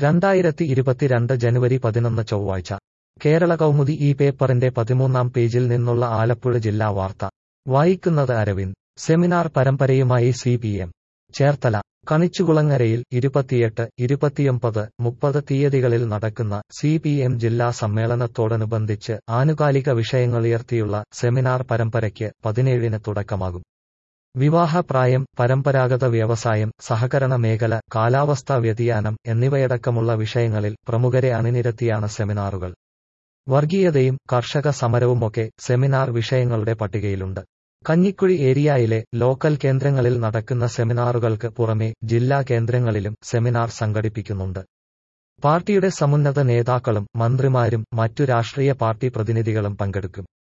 രണ്ടായിരത്തി ഇരുപത്തിരണ്ട് ജനുവരി പതിനൊന്ന് ചൊവ്വാഴ്ച കേരള കൗമുദി ഈ പേപ്പറിന്റെ പതിമൂന്നാം പേജിൽ നിന്നുള്ള ആലപ്പുഴ ജില്ലാ വാർത്ത വായിക്കുന്നത് അരവിന്ദ് സെമിനാർ പരമ്പരയുമായി സി പി എം ചേർത്തല കണിച്ചുകുളങ്ങരയിൽ ഇരുപത്തിയെട്ട് ഇരുപത്തിയൊമ്പത് മുപ്പത് തീയതികളിൽ നടക്കുന്ന സി പി എം ജില്ലാ സമ്മേളനത്തോടനുബന്ധിച്ച് ആനുകാലിക വിഷയങ്ങളുയർത്തിയുള്ള സെമിനാർ പരമ്പരയ്ക്ക് പതിനേഴിന് തുടക്കമാകും വിവാഹപ്രായം പരമ്പരാഗത വ്യവസായം സഹകരണ മേഖല കാലാവസ്ഥാ വ്യതിയാനം എന്നിവയടക്കമുള്ള വിഷയങ്ങളിൽ പ്രമുഖരെ അണിനിരത്തിയാണ് സെമിനാറുകൾ വർഗീയതയും കർഷക സമരവുമൊക്കെ സെമിനാർ വിഷയങ്ങളുടെ പട്ടികയിലുണ്ട് കഞ്ഞിക്കുഴി ഏരിയയിലെ ലോക്കൽ കേന്ദ്രങ്ങളിൽ നടക്കുന്ന സെമിനാറുകൾക്ക് പുറമെ ജില്ലാ കേന്ദ്രങ്ങളിലും സെമിനാർ സംഘടിപ്പിക്കുന്നുണ്ട് പാർട്ടിയുടെ സമുന്നത നേതാക്കളും മന്ത്രിമാരും മറ്റു രാഷ്ട്രീയ പാർട്ടി പ്രതിനിധികളും പങ്കെടുക്കും